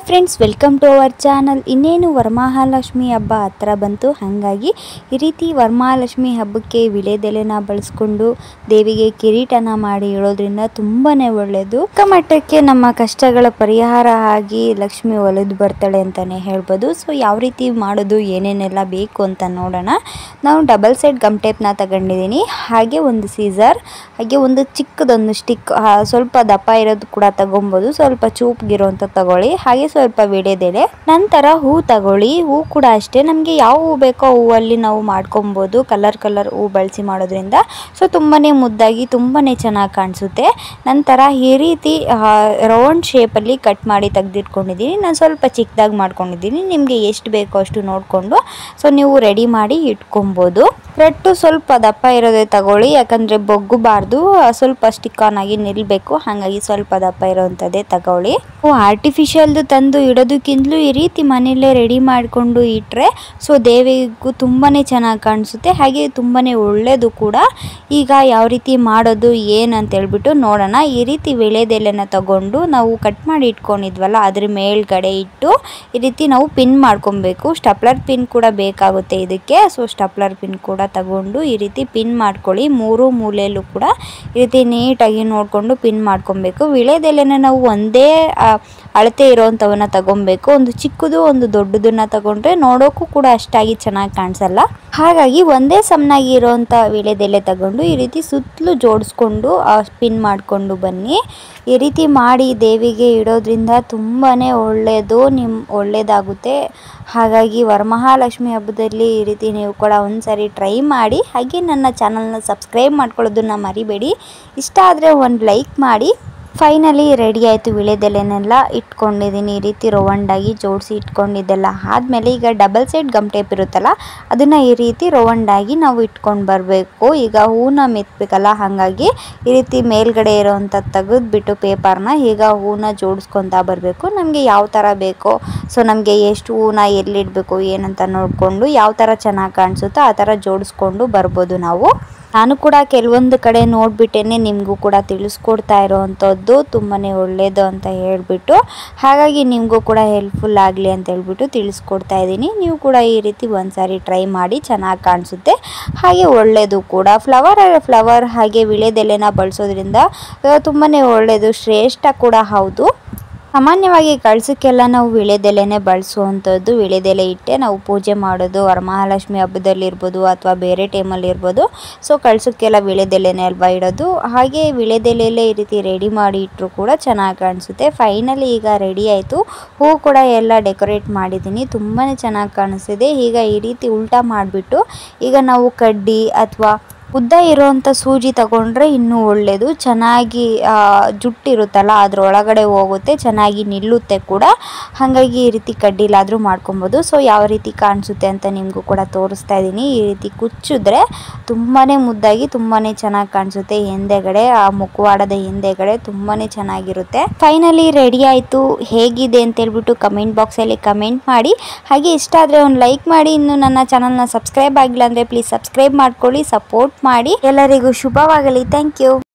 friends welcome to our channel ಇನ್ನೇನು ವರಮಹಾಲಕ್ಷ್ಮಿ ಹಬ್ಬ ಹತ್ರ ಬಂತು ಹಾಗಾಗಿ ಈ ರೀತಿ ವರಮಹಾಲಕ್ಷ್ಮಿ ಹಬ್ಬಕ್ಕೆ ವಿಳೆದೆಲೆನ ಬಳಸ್ಕೊಂಡು ದೇವಿಗೆ ಕಿರೀಟನ ಮಾಡಿ ಇಡೋದ್ರಿಂದ ತುಂಬಾ ಒಳ್ಳೆಯದು ಚಿಕ್ಕ ಮಟ್ಟಕ್ಕೆ ನಮ್ಮ ಕಷ್ಟಗಳ ಪರಿಹಾರ ಆಗಿ ಲಕ್ಷ್ಮಿ ಒಲಿದು ಬರ್ತಾಳೆ ಅಂತಲೇ ಹೇಳ್ಬೋದು ಸೊ ಯಾವ ರೀತಿ ಮಾಡೋದು ಏನೇನೆಲ್ಲ ಬೇಕು ಅಂತ ನೋಡೋಣ ನಾವು ಡಬಲ್ ಸೈಡ್ ಗಮ್ ಟೇಪ್ನ ತಗೊಂಡಿದ್ದೀನಿ ಹಾಗೆ ಒಂದು ಸೀಸರ್ ಹಾಗೆ ಒಂದು ಚಿಕ್ಕದೊಂದು ಸ್ಟಿಕ್ ಸ್ವಲ್ಪ ದಪ್ಪ ಇರೋದು ಕೂಡ ತಗೊಬೋದು ಸ್ವಲ್ಪ ಚೂಪ್ಗಿರೋಂಥ ತಗೊಳ್ಳಿ ಹಾಗೆ ಸ್ವಲ್ಪ ವಿಳೆದೆಲೆ ನಂತರ ಹೂ ತಗೊಳ್ಳಿ ಹೂ ಕೂಡ ಅಷ್ಟೇ ನಮಗೆ ಯಾವ ಹೂ ಬೇಕೋ ಹೂವಲ್ಲಿ ನಾವು ಮಾಡ್ಕೊಬೋದು ಕಲರ್ ಕಲರ್ ಹೂ ಬಳಸಿ ಮಾಡೋದ್ರಿಂದ ಸೊ ತುಂಬಾ ಮುದ್ದಾಗಿ ತುಂಬಾ ಚೆನ್ನಾಗಿ ಕಾಣಿಸುತ್ತೆ ನಂತರ ಈ ರೀತಿ ರೌಂಡ್ ಶೇಪಲ್ಲಿ ಕಟ್ ಮಾಡಿ ತೆಗೆದಿಟ್ಕೊಂಡಿದ್ದೀನಿ ನಾನು ಸ್ವಲ್ಪ ಚಿಕ್ಕದಾಗಿ ಮಾಡ್ಕೊಂಡಿದ್ದೀನಿ ನಿಮಗೆ ಎಷ್ಟು ಬೇಕೋ ಅಷ್ಟು ನೋಡಿಕೊಂಡು ಸೊ ನೀವು ರೆಡಿ ಮಾಡಿ ಇಟ್ಕೊಬೋದು ಥ್ರೆಟ್ಟು ಸ್ವಲ್ಪ ದಪ್ಪ ಇರೋದೇ ತಗೊಳ್ಳಿ ಯಾಕಂದರೆ ಬೊಗ್ಗಬಾರ್ದು ಸ್ವಲ್ಪ ಸ್ಟಿಕ್ ಆನ್ ಆಗಿ ನಿಲ್ಲಬೇಕು ಹಾಗಾಗಿ ಸ್ವಲ್ಪ ದಪ್ಪ ಇರೋವಂಥದ್ದೇ ತಗೊಳ್ಳಿ ಆರ್ಟಿಫಿಷಿಯಲ್ದು ತಂದು ಇಡೋದಕ್ಕಿಂತಲೂ ಈ ರೀತಿ ಮನೆಯಲ್ಲೇ ರೆಡಿ ಮಾಡಿಕೊಂಡು ಇಟ್ಟರೆ ಸೊ ದೇವಿಗೂ ತುಂಬಾ ಚೆನ್ನಾಗಿ ಕಾಣಿಸುತ್ತೆ ಹಾಗೆ ತುಂಬಾ ಒಳ್ಳೆಯದು ಕೂಡ ಈಗ ಯಾವ ರೀತಿ ಮಾಡೋದು ಏನು ಅಂತ ಹೇಳ್ಬಿಟ್ಟು ನೋಡೋಣ ಈ ರೀತಿ ವಿಳೆದೆಲೆನ ತಗೊಂಡು ನಾವು ಕಟ್ ಮಾಡಿ ಇಟ್ಕೊಂಡಿದ್ವಲ್ಲ ಅದ್ರ ಮೇಲ್ಗಡೆ ಇಟ್ಟು ಈ ರೀತಿ ನಾವು ಪಿನ್ ಮಾಡ್ಕೊಬೇಕು ಸ್ಟಪ್ಲರ್ ಪಿನ್ ಕೂಡ ಬೇಕಾಗುತ್ತೆ ಇದಕ್ಕೆ ಸೊ ಸ್ಟಪ್ಲರ್ ಪಿನ್ ಕೂಡ ತಗೊಂಡು ಈ ರೀತಿ ಪಿನ್ ಮಾಡ್ಕೊಳ್ಳಿ ಮೂರು ಮೂಲೆಯಲ್ಲೂ ಕೂಡ ಈ ರೀತಿ ನೀಟಾಗಿ ನೋಡಿಕೊಂಡು ಪಿನ್ ಮಾಡ್ಕೊಬೇಕು ವಿಳೆದೆಲೆನ ನಾವು ಒಂದೇ ಆ, ಅಳತೆ ಇರೋವಂಥವನ್ನ ತಗೊಬೇಕು ಒಂದು ಚಿಕ್ಕದು ಒಂದು ದೊಡ್ಡದನ್ನ ತಗೊಂಡ್ರೆ ನೋಡೋಕ್ಕೂ ಕೂಡ ಅಷ್ಟಾಗಿ ಚೆನ್ನಾಗಿ ಕಾಣಿಸಲ್ಲ ಹಾಗಾಗಿ ಒಂದೇ ಸಮನಾಗಿ ಇರೋವಂಥ ವಿಳೆದೆಲೆ ತಗೊಂಡು ಈ ರೀತಿ ಸುತ್ತಲೂ ಜೋಡಿಸ್ಕೊಂಡು ಪಿನ್ ಮಾಡಿಕೊಂಡು ಬನ್ನಿ ಈ ರೀತಿ ಮಾಡಿ ದೇವಿಗೆ ಇಡೋದ್ರಿಂದ ತುಂಬಾ ಒಳ್ಳೆಯದು ನಿಮ್ಮ ಒಳ್ಳೆಯದಾಗುತ್ತೆ ಹಾಗಾಗಿ ವರಮಹಾಲಕ್ಷ್ಮಿ ಹಬ್ಬದಲ್ಲಿ ಈ ರೀತಿ ನೀವು ಕೂಡ ಒಂದ್ಸರಿ ಟ್ರೈ ಮಾಡಿ ಹಾಗೆ ನನ್ನ ಚಾನಲ್ನ ಸಬ್ಸ್ಕ್ರೈಬ್ ಮಾಡ್ಕೊಳ್ಳೋದನ್ನ ಮರಿಬೇಡಿ ಇಷ್ಟ ಆದರೆ ಒಂದು ಲೈಕ್ ಮಾಡಿ ಫೈನಲಿ ರೆಡಿ ಆಯಿತು ವಿಳೆದೆಲೆನೆಲ್ಲ ಇಟ್ಕೊಂಡಿದ್ದೀನಿ ಈ ರೀತಿ ರೌಂಡಾಗಿ ಜೋಡಿಸಿ ಇಟ್ಕೊಂಡಿದ್ದೆಲ್ಲ ಆದಮೇಲೆ ಈಗ ಡಬಲ್ ಸೈಡ್ ಗಮ್ ಟೇಪ್ ಇರುತ್ತಲ್ಲ ಅದನ್ನು ಈ ರೀತಿ ರೌಂಡಾಗಿ ನಾವು ಇಟ್ಕೊಂಡು ಬರಬೇಕು ಈಗ ಹೂನ ಮೆತ್ತಬೇಕಲ್ಲ ಹಾಗಾಗಿ ಈ ರೀತಿ ಮೇಲ್ಗಡೆ ಇರೋವಂಥ ತೆಗೆದ್ಬಿಟ್ಟು ಪೇಪರ್ನ ಈಗ ಹೂನ ಜೋಡಿಸ್ಕೊತಾ ಬರಬೇಕು ನಮಗೆ ಯಾವ ಥರ ಬೇಕೋ ಸೊ ನಮಗೆ ಎಷ್ಟು ಹೂನ ಎಲ್ಲಿಡಬೇಕು ಏನಂತ ನೋಡಿಕೊಂಡು ಯಾವ ಥರ ಚೆನ್ನಾಗಿ ಕಾಣಿಸುತ್ತೋ ಆ ಥರ ಜೋಡಿಸ್ಕೊಂಡು ಬರ್ಬೋದು ನಾವು ನಾನು ಕೂಡ ಕೆಲವೊಂದು ಕಡೆ ನೋಡಿಬಿಟ್ಟೇನೆ ನಿಮಗೂ ಕೂಡ ತಿಳಿಸ್ಕೊಡ್ತಾ ಇರೋವಂಥದ್ದು ತುಂಬಾ ಒಳ್ಳೆಯದು ಅಂತ ಹೇಳಿಬಿಟ್ಟು ಹಾಗಾಗಿ ನಿಮಗೂ ಕೂಡ ಹೆಲ್ಪ್ಫುಲ್ ಆಗಲಿ ಅಂತ ಹೇಳ್ಬಿಟ್ಟು ತಿಳಿಸ್ಕೊಡ್ತಾ ಇದ್ದೀನಿ ನೀವು ಕೂಡ ಈ ರೀತಿ ಒಂದ್ಸಾರಿ ಟ್ರೈ ಮಾಡಿ ಚೆನ್ನಾಗಿ ಕಾಣಿಸುತ್ತೆ ಹಾಗೆ ಒಳ್ಳೆಯದು ಕೂಡ ಫ್ಲವರ್ ಫ್ಲವರ್ ಹಾಗೆ ವಿಳೆದೆಲೆನ ಬಳಸೋದ್ರಿಂದ ತುಂಬಾ ಒಳ್ಳೆಯದು ಶ್ರೇಷ್ಠ ಕೂಡ ಹೌದು ಸಾಮಾನ್ಯವಾಗಿ ಕಳ್ಸಕ್ಕೆಲ್ಲ ನಾವು ವಿಳೆದೆಲೆನೇ ಬಳಸುವಂಥದ್ದು ವಿಳೆದೆಲೆ ಇಟ್ಟೆ ನಾವು ಪೂಜೆ ಮಾಡೋದು ವರಮಹಾಲಕ್ಷ್ಮಿ ಹಬ್ಬದಲ್ಲಿರ್ಬೋದು ಅಥವಾ ಬೇರೆ ಟೈಮಲ್ಲಿ ಇರ್ಬೋದು ಸೊ ಕಳ್ಸಕ್ಕೆಲ್ಲ ವಿಳೆದೆಲೆನೇ ಅಲ್ವಾ ಇಡೋದು ಹಾಗೆ ವಿಳೆದೆಲೆಯಲ್ಲೇ ಈ ರೀತಿ ರೆಡಿ ಮಾಡಿ ಇಟ್ಟರು ಕೂಡ ಚೆನ್ನಾಗಿ ಕಾಣಿಸುತ್ತೆ ಫೈನಲಿ ಈಗ ರೆಡಿ ಆಯಿತು ಹೂ ಕೂಡ ಎಲ್ಲ ಡೆಕೋರೇಟ್ ಮಾಡಿದ್ದೀನಿ ತುಂಬಾ ಚೆನ್ನಾಗಿ ಕಾಣಿಸ್ತಿದೆ ಈಗ ಈ ರೀತಿ ಉಲ್ಟಾ ಮಾಡಿಬಿಟ್ಟು ಈಗ ನಾವು ಕಡ್ಡಿ ಅಥವಾ ಉದ್ದ ಇರೋವಂಥ ಸೂಜಿ ತಗೊಂಡ್ರೆ ಇನ್ನೂ ಒಳ್ಳೆಯದು ಚೆನ್ನಾಗಿ ಆ, ಜುಟ್ಟಿರುತ್ತಲ್ಲ ಅದರೊಳಗಡೆ ಹೋಗುತ್ತೆ ಚೆನ್ನಾಗಿ ನಿಲ್ಲುತ್ತೆ ಕೂಡ ಹಾಗಾಗಿ ಈ ರೀತಿ ಕಡ್ಡಿಲಾದರೂ ಮಾಡ್ಕೊಬೋದು ಸೊ ಯಾವ ರೀತಿ ಕಾಣಿಸುತ್ತೆ ಅಂತ ನಿಮಗೂ ಕೂಡ ತೋರಿಸ್ತಾ ಇದ್ದೀನಿ ಈ ರೀತಿ ಕುಚ್ಚಿದ್ರೆ ತುಂಬಾ ಮುದ್ದಾಗಿ ತುಂಬಾ ಚೆನ್ನಾಗಿ ಕಾಣಿಸುತ್ತೆ ಹಿಂದೆಗಡೆ ಆ ಮುಖವಾಡದ ಹಿಂದೆಗಡೆ ತುಂಬಾ ಚೆನ್ನಾಗಿರುತ್ತೆ ಫೈನಲಿ ರೆಡಿ ಆಯಿತು ಹೇಗಿದೆ ಅಂತ ಹೇಳ್ಬಿಟ್ಟು ಕಮೆಂಟ್ ಬಾಕ್ಸಲ್ಲಿ ಕಮೆಂಟ್ ಮಾಡಿ ಹಾಗೆ ಇಷ್ಟ ಆದರೆ ಒಂದು ಲೈಕ್ ಮಾಡಿ ಇನ್ನು ನನ್ನ ಚಾನಲ್ನ ಸಬ್ಸ್ಕ್ರೈಬ್ ಆಗಿಲ್ಲ ಅಂದರೆ ಪ್ಲೀಸ್ ಸಬ್ಸ್ಕ್ರೈಬ್ ಮಾಡ್ಕೊಳ್ಳಿ ಸಪೋರ್ಟ್ ಮಾಡಿ ಎಲ್ಲರಿಗೂ ಶುಭವಾಗಲಿ ಥ್ಯಾಂಕ್ ಯು